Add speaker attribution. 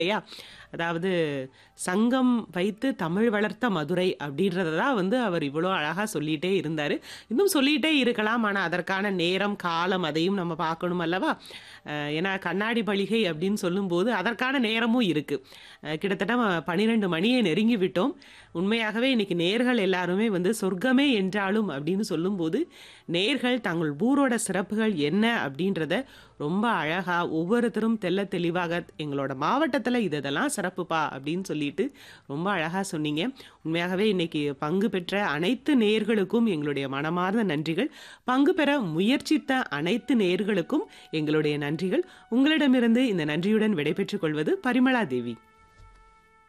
Speaker 1: இல்லையா? அதாவது "சங்கம் வைத்து தமிழ் வளர்த்த மதுரை" அப்படின்றத தான் வந்து அவர் இவ்வளோ அழகா சொல்லிட்டே இருந்தாரு. இன்னும் சொல்லிட்டே இருக்கலாம். ஆனா, அதற்கான நேரம், காலம் அதையும் நம்ம பார்க்கணும் அல்லவா? அ ஏன்னா கண்ணாடி பளிகை அப்படின்னு சொல்லும்போது, அதற்கான நேரமும் இருக்கு. அ கிட்டத்தட்ட 12 மணியை நெருங்கி விட்டோம். உண்மையாகவே இன்னைக்கு நேயர்கள் எல்லாருமே வந்து "சொர்க்கமே என்றாலும்" அப்படின்னு சொல்லும்போது, நேயர்கள் தங்கள் ஊரோட சிறப்புகள் என்ன அப்படின்றத ரொம்ப அழகா ஒவ்வொருத்தரும் தெள்ளத் தெளிவாக "எங்களோட மாவட்டத்தில இது இதெல்லாம் சிறப்புப்பா" அப்படின்னு சொல்லிட்டு ரொம்ப அழகா சொன்னீங்க. உண்மையாகவே இன்னைக்கு பங்கு பெற்ற அனைத்து நேயர்களுக்கும் எங்களுடைய மனமார்ந்த நன்றிகள். பங்கு பெற முயற்சித்த அனைத்து நேயர்களுக்கும் எங்களுடைய நன்றிகள். உங்களிடமிருந்து இந்த நன்றியுடன் விடைபெற்றுக் கொள்வது பரிமளா தேவி.